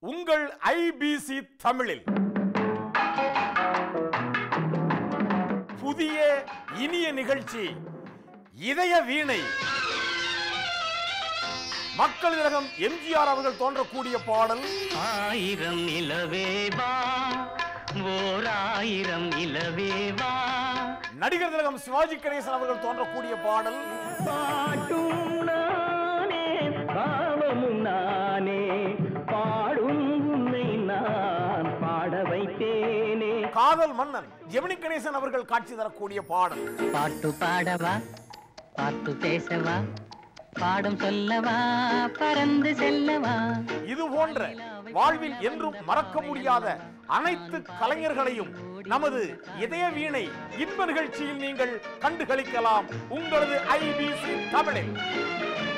உங்கள் ஐபிசி தமிழில் புதிய இனிய நிகழ்ச்சி இதய வீணை மக்கள் திலகம் எம்ஜிஆர் அவர்கள் தோன்றக்கூடிய பாடல் ஆயிரம் நிலவேவா ஓர் ஆயிரம் நிலவேவா நடிகர் திலகம் சிவாஜி கணேசன் அவர்கள் தோன்றக்கூடிய பாடல் பாட்டும் நானே பாவமும் நானே பாடும் உன்னை நான் பாட வைத்தேனே காதல் மன்னன் ஜெமினி கணேசன் அவர்கள் காட்சி தரக்கூடிய பாடல் பாட்டு பாடவா பாட்டு பேசவா பாடம் சொல்லவா பறந்து செல்லவா இது போன்ற வாழ்வில் என்றும் மறக்க முடியாத அனைத்து கலைஞர்களையும் நமது இதய வீணை இன்ப நிகழ்ச்சியில் நீங்கள் கண்டுகளிக்கலாம் உங்களது ஐபிசி தமிழில்